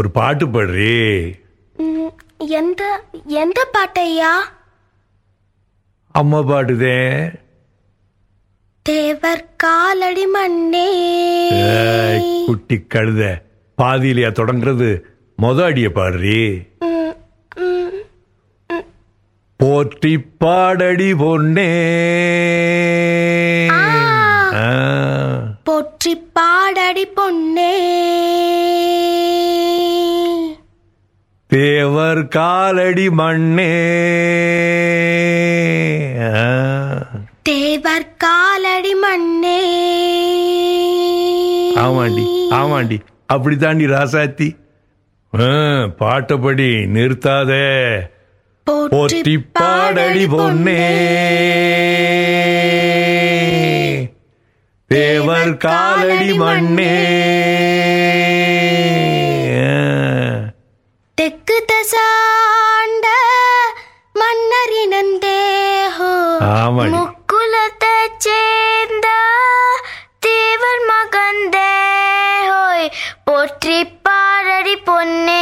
ஒரு பாட்டு பாடுறி ம், எந்த எந்த பாட்டையா அம்மா பாடுதே தேவர் காலடி மண்ணே ஏய், குட்டி கழுத பாதியிலையா தொடங்குறது மொத அடிய பாடுறி ம், ம், போற்றி பாடடி பொன்னே ஆ, போற்றி பாடடி பொன்னே தேவர் காலடி மண்ணே ஆ, தேவர் காலடி மண்ணே ஆமாண்டி ஆமாண்டி அப்படித்தாண்டி ராசாத்தி ஆ, பாட்டப்படி நிறுத்தாதே போற்றி பாடடி பொன்னே தேவர் காலடி மண்ணே தெற்கு தசாண்ட மன்னரினந்தேஹோ ஆமாடி. முக்குலத்தை சேர்ந்த தேவர் மகந்தே ஹோய் போற்றி பாடடி பொன்னே